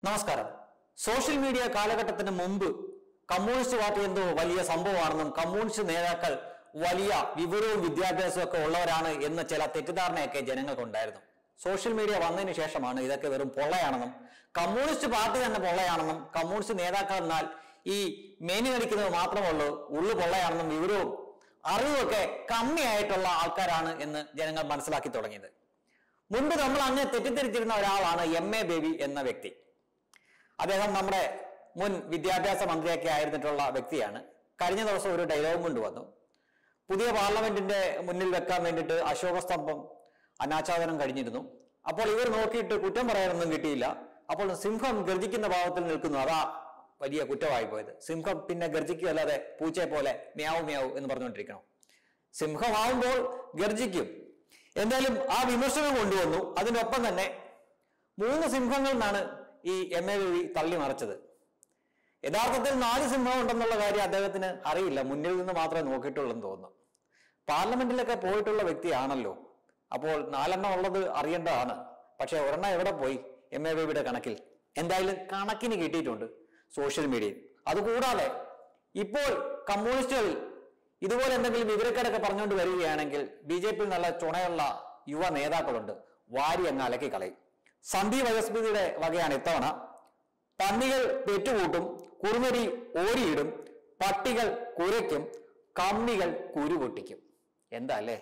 നമസ്കാരം social media കാലഘട്ടത്തിന് മുമ്പ് കമ്മ്യൂണിസ്റ്റ് പാർട്ടി എന്തോ വലിയ സംഭവമാണെന്നും കമ്മ്യൂണിസ്റ്റ് നേതാക്കൾ വലിയ വിവരവും വിദ്യാഭ്യാസവും ഒക്കെ ഉള്ളവരാണ് എന്ന ചില തെറ്റിദ്ധാരണയൊക്കെ ജനങ്ങൾക്കുണ്ടായിരുന്നു സോഷ്യൽ മീഡിയ വന്നതിന് ശേഷമാണ് ഇതൊക്കെ വെറും പൊള്ളയാണെന്നും കമ്മ്യൂണിസ്റ്റ് പാർട്ടി തന്നെ പൊള്ളയാണെന്നും കമ്മ്യൂണിസ്റ്റ് നേതാക്കൾ എന്നാൽ ഈ മേനി നടിക്കുന്നത് മാത്രമേ ഉള്ളൂ ഉള്ളു പൊള്ളയാണെന്നും വിവരവും അറിവുമൊക്കെ കമ്മിയായിട്ടുള്ള ആൾക്കാരാണ് എന്ന് ജനങ്ങൾ മനസ്സിലാക്കി തുടങ്ങിയത് മുൻപ് നമ്മൾ അങ്ങ് തെറ്റിദ്ധരിച്ചിരുന്ന ഒരാളാണ് എം എ ബേബി എന്ന വ്യക്തി അദ്ദേഹം നമ്മുടെ മുൻ വിദ്യാഭ്യാസ മന്ത്രിയൊക്കെ ആയിരുന്നിട്ടുള്ള വ്യക്തിയാണ് കഴിഞ്ഞ ദിവസം ഒരു ഡയലോഗും കൊണ്ടുവന്നു പുതിയ പാർലമെന്റിന്റെ മുന്നിൽ വെക്കാൻ വേണ്ടിയിട്ട് അശോക സ്തംഭം അനാച്ഛാദനം കഴിഞ്ഞിരുന്നു അപ്പോൾ ഇവർ നോക്കിയിട്ട് കുറ്റം പറയാനൊന്നും കിട്ടിയില്ല അപ്പോൾ സിംഹം ഗർജിക്കുന്ന ഭാവത്തിൽ നിൽക്കുന്നു അതാ വലിയ കുറ്റമായി പോയത് സിംഹം പിന്നെ ഗർജിക്കുകയല്ലാതെ പൂച്ചയെ പോലെ മ്യാവ് മ്യാവ് എന്ന് പറഞ്ഞുകൊണ്ടിരിക്കണം സിംഹമാവുമ്പോൾ ഗർജിക്കും എന്തായാലും ആ വിമർശനം കൊണ്ടുവന്നു അതിനൊപ്പം തന്നെ മൂന്ന് സിംഹങ്ങളിൽ നിന്നാണ് ഈ എം എ വി തള്ളി മറിച്ചത് യഥാർത്ഥത്തിൽ നാല് സിംഹം ഉണ്ടെന്നുള്ള കാര്യം അദ്ദേഹത്തിന് അറിയില്ല മുന്നിൽ നിന്ന് മാത്രമേ നോക്കിയിട്ടുള്ളൂ എന്ന് തോന്നുന്നു പാർലമെന്റിലൊക്കെ പോയിട്ടുള്ള വ്യക്തിയാണല്ലോ അപ്പോൾ നാലെണ്ണം ഉള്ളത് അറിയേണ്ടതാണ് പക്ഷെ ഒരെണ്ണം എവിടെ പോയി എം എ ബിയുടെ കണക്കിൽ എന്തായാലും കണക്കിന് കിട്ടിയിട്ടുണ്ട് സോഷ്യൽ മീഡിയയിൽ അതുകൂടാതെ ഇപ്പോൾ കമ്മ്യൂണിസ്റ്റുകളിൽ ഇതുപോലെ എന്തെങ്കിലും വിവരക്കേടൊക്കെ പറഞ്ഞുകൊണ്ട് വരികയാണെങ്കിൽ ബി ജെ പിയിൽ നല്ല ചുണയുള്ള യുവ നേതാക്കളുണ്ട് വാരി അങ്ങ് അലക്കി കളയും സന്ദീപ് വയസ്പതിയുടെ വകയാണ് ഇത്തവണ പന്നികൾ പെറ്റുകൂട്ടും കുറുനരി ഓരിയിടും പട്ടികൾ കുരയ്ക്കും കമ്മികൾ കുരുപൊട്ടിക്കും എന്താ അല്ലേ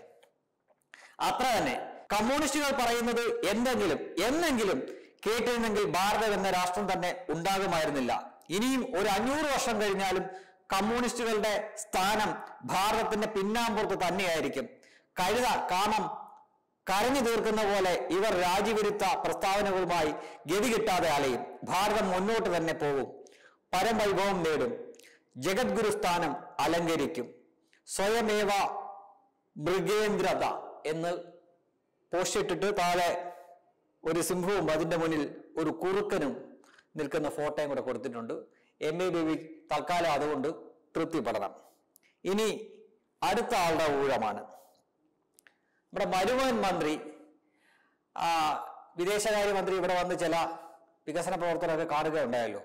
അത്ര തന്നെ കമ്മ്യൂണിസ്റ്റുകൾ പറയുന്നത് എന്തെങ്കിലും എന്നെങ്കിലും കേട്ടിരുന്നെങ്കിൽ ഭാരതം എന്ന രാഷ്ട്രം തന്നെ ഉണ്ടാകുമായിരുന്നില്ല ഇനിയും ഒരു അഞ്ഞൂറ് വർഷം കഴിഞ്ഞാലും കമ്മ്യൂണിസ്റ്റുകളുടെ സ്ഥാനം ഭാരതത്തിന്റെ പിന്നാമ്പുറത്ത് തന്നെയായിരിക്കും കഴുത കാമം കരഞ്ഞു തീർക്കുന്ന പോലെ ഇവർ രാജ്യവിരുദ്ധ പ്രസ്താവനകളുമായി ഗതി കിട്ടാതെ അലയും ഭാരതം മുന്നോട്ട് തന്നെ പോകും പരമവൈഭവം നേടും ജഗദ്ഗുരു സ്ഥാനം അലങ്കരിക്കും സ്വയമേവ മൃഗേന്ദ്രത എന്ന് പോസ്റ്റ് ഇട്ടിട്ട് താഴെ ഒരു സിംഹവും അതിന്റെ മുന്നിൽ ഒരു കുറുക്കനും നിൽക്കുന്ന ഫോട്ടോയും കൂടെ കൊടുത്തിട്ടുണ്ട് എം എ ബേബി തൽക്കാലം അതുകൊണ്ട് തൃപ്തിപ്പെടണം ഇനി അടുത്ത ആളുടെ ഊഴമാണ് നമ്മുടെ മരുമോൻ മന്ത്രി ആ വിദേശകാര്യമന്ത്രി ഇവിടെ വന്ന് ചില വികസന പ്രവർത്തനമൊക്കെ കാണുകയുണ്ടായല്ലോ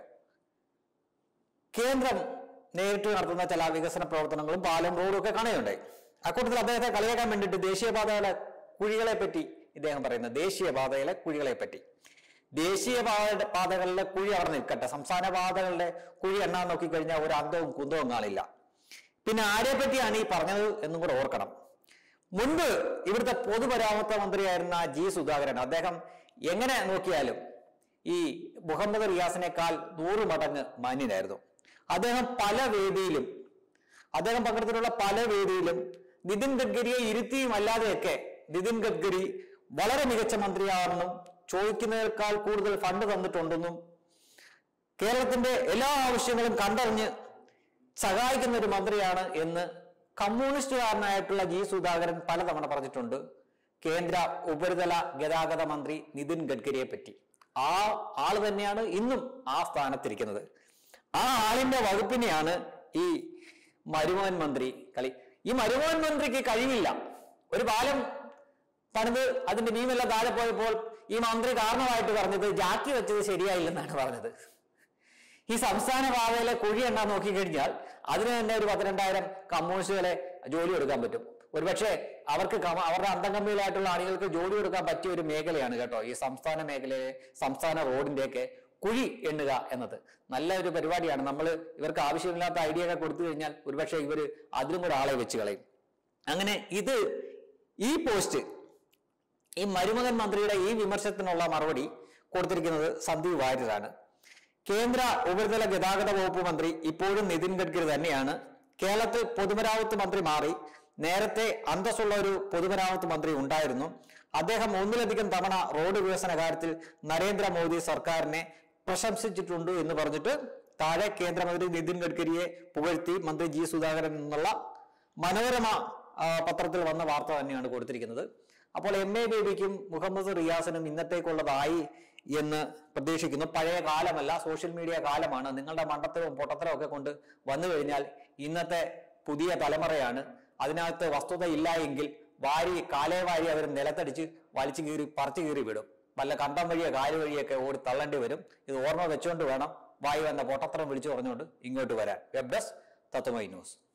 കേന്ദ്രം നേരിട്ട് നടത്തുന്ന ചില വികസന പ്രവർത്തനങ്ങളും പാലം റോഡും ഒക്കെ കാണുകയുണ്ടായി അക്കൂട്ടത്തിൽ അദ്ദേഹത്തെ കളിയാക്കാൻ വേണ്ടിയിട്ട് ദേശീയപാതയിലെ കുഴികളെ പറ്റി ഇദ്ദേഹം പറയുന്നത് ദേശീയപാതയിലെ കുഴികളെ പറ്റി ദേശീയ പാത പാതകളിലെ കുഴി അവിടെ നിൽക്കട്ടെ സംസ്ഥാന പാതകളിലെ കുഴി എണ്ണാൻ നോക്കിക്കഴിഞ്ഞാൽ ഒരു അന്തവും കുന്തവും കാണില്ല പിന്നെ ആരെ പറ്റിയാണ് ഈ പറഞ്ഞത് എന്നും കൂടെ ഓർക്കണം മുൻപ് ഇവിടുത്തെ പൊതുമരാമത്ത് മന്ത്രിയായിരുന്ന ജി സുധാകരൻ അദ്ദേഹം എങ്ങനെ നോക്കിയാലും ഈ മുഹമ്മദ് റിയാസിനേക്കാൾ നൂറ് മടങ്ങ് മാന്യനായിരുന്നു അദ്ദേഹം പല വേദിയിലും അദ്ദേഹം പങ്കെടുത്തിട്ടുള്ള പല വേദിയിലും നിതിൻ ഗഡ്കരിയെ ഇരുത്തിയും അല്ലാതെയൊക്കെ നിതിൻ ഗഡ്കരി വളരെ മികച്ച മന്ത്രിയാണെന്നും ചോദിക്കുന്നതിനേക്കാൾ കൂടുതൽ ഫണ്ട് തന്നിട്ടുണ്ടെന്നും കേരളത്തിന്റെ എല്ലാ ആവശ്യങ്ങളും കണ്ടറിഞ്ഞ് സഹായിക്കുന്ന ഒരു മന്ത്രിയാണ് എന്ന് കമ്മ്യൂണിസ്റ്റുകാരനായിട്ടുള്ള ജി സുധാകരൻ പലതവണ പറഞ്ഞിട്ടുണ്ട് കേന്ദ്ര ഉപരിതല ഗതാഗത മന്ത്രി നിതിൻ ഗഡ്കരിയെ പറ്റി ആ ആള് തന്നെയാണ് ഇന്നും ആ സ്ഥാനത്തിരിക്കുന്നത് ആ ആളിന്റെ വകുപ്പിനെയാണ് ഈ മരുമോൻ മന്ത്രി കളി ഈ മരുമോൻ മന്ത്രിക്ക് കഴിവില്ല ഒരു പാലം പണിത് അതിന്റെ മീമെല്ലാം താഴെ പോയപ്പോൾ ഈ മന്ത്രി കാരണമായിട്ട് പറഞ്ഞത് ജാക്കി വെച്ചത് ശരിയായില്ലെന്നാണ് പറഞ്ഞത് ഈ സംസ്ഥാന പാതയിലെ കുഴി എണ്ണാൻ നോക്കിക്കഴിഞ്ഞാൽ അതിന് തന്നെ ഒരു പന്ത്രണ്ടായിരം കമ്മ്യൂണിസ്റ്റുകളെ ജോലി കൊടുക്കാൻ പറ്റും ഒരുപക്ഷെ അവർക്ക് കമ- അവരുടെ അന്തം കമ്മിയിലായിട്ടുള്ള ആളുകൾക്ക് ജോലി കൊടുക്കാൻ പറ്റിയ ഒരു മേഖലയാണ് കേട്ടോ ഈ സംസ്ഥാന മേഖലയിലെ സംസ്ഥാന റോഡിന്റെയൊക്കെ കുഴി എണ്ണുക എന്നത് നല്ല ഒരു പരിപാടിയാണ് നമ്മൾ ഇവർക്ക് ആവശ്യമില്ലാത്ത ഐഡിയ ഒക്കെ കൊടുത്തു കഴിഞ്ഞാൽ ഒരുപക്ഷെ ഇവർ അതിലും ഒരു ആളെ വെച്ച് കളയും അങ്ങനെ ഇത് ഈ പോസ്റ്റ് ഈ മരുമകൻ മന്ത്രിയുടെ ഈ വിമർശനത്തിനുള്ള മറുപടി കൊടുത്തിരിക്കുന്നത് സന്ദീപ് വാര്യരാണ് കേന്ദ്ര ഉപരിതല ഗതാഗത വകുപ്പ് മന്ത്രി ഇപ്പോഴും നിതിൻ ഗഡ്കരി തന്നെയാണ് കേരളത്തിൽ പൊതുമരാമത്ത് മന്ത്രി മാറി നേരത്തെ അന്തസ്സുള്ള ഒരു പൊതുമരാമത്ത് മന്ത്രി ഉണ്ടായിരുന്നു അദ്ദേഹം ഒന്നിലധികം തവണ റോഡ് വികസന കാര്യത്തിൽ നരേന്ദ്രമോദി സർക്കാരിനെ പ്രശംസിച്ചിട്ടുണ്ട് എന്ന് പറഞ്ഞിട്ട് താഴെ കേന്ദ്രമന്ത്രി നിതിൻ ഗഡ്കരിയെ പുകഴ്ത്തി മന്ത്രി ജി സുധാകരൻ എന്നുള്ള മനോരമ ആ, പത്രത്തിൽ വന്ന വാർത്ത തന്നെയാണ് കൊടുത്തിരിക്കുന്നത് അപ്പോൾ എം എ ബേബിക്കും മുഹമ്മദ് റിയാസിനും ഇന്നത്തേക്കുള്ളതായി എന്ന് പ്രതീക്ഷിക്കുന്നു പഴയ കാലമല്ല സോഷ്യൽ മീഡിയ കാലമാണ് നിങ്ങളുടെ മണ്ടത്തരവും പൊട്ടത്തരവും ഒക്കെ കൊണ്ട് വന്നു കഴിഞ്ഞാൽ ഇന്നത്തെ പുതിയ തലമുറയാണ് അതിനകത്ത് വസ്തുത ഇല്ല എങ്കിൽ വാരി കാലേ വാരി അവർ നിലത്തടിച്ച് വലിച്ചു കീറി പറിച്ചു കീറി വിടും വല്ല കണ്ടം വഴിയോ കാല് വഴിയൊക്കെ ഓടി തള്ളേണ്ടി വരും ഇത് ഓർമ്മ വെച്ചുകൊണ്ട് വേണം വായി വന്ന പൊട്ടത്തരം വിളിച്ചു പറഞ്ഞുകൊണ്ട് ഇങ്ങോട്ട് വരാൻ വെബ് ഡെസ്ക് തത്വമൈ ന്യൂസ്